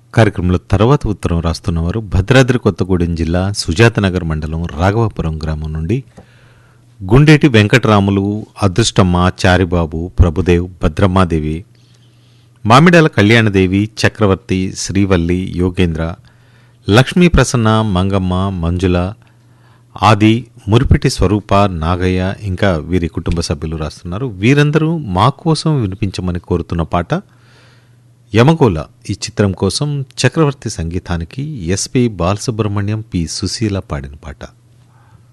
కార్యక్రమంలో తర్వాత ఉత్తరం రాస్తున్నవారు భద్రాద్రి కొత్తగూడెం జిల్లా సుజాతనగర్ మండలం రాఘవాపురం గ్రామం నుండి గుండేటి వెంకటరాములు అదృష్టమ్మ చారిబాబు ప్రభుదేవ్ భద్రమ్మాదేవి మామిడాల కళ్యాణదేవి చక్రవర్తి శ్రీవల్లి యోగేంద్ర లక్ష్మీ ప్రసన్న మంగమ్మ మంజుల ఆది మురిపిటి స్వరూప నాగయ్య ఇంకా వీరి కుటుంబ సభ్యులు రాస్తున్నారు వీరందరూ మా కోసం వినిపించమని కోరుతున్న పాట యమగోళ ఈ చిత్రం కోసం చక్రవర్తి సంగీతానికి ఎస్పి బాలసుబ్రహ్మణ్యం పి సుశీల పాడిన పాట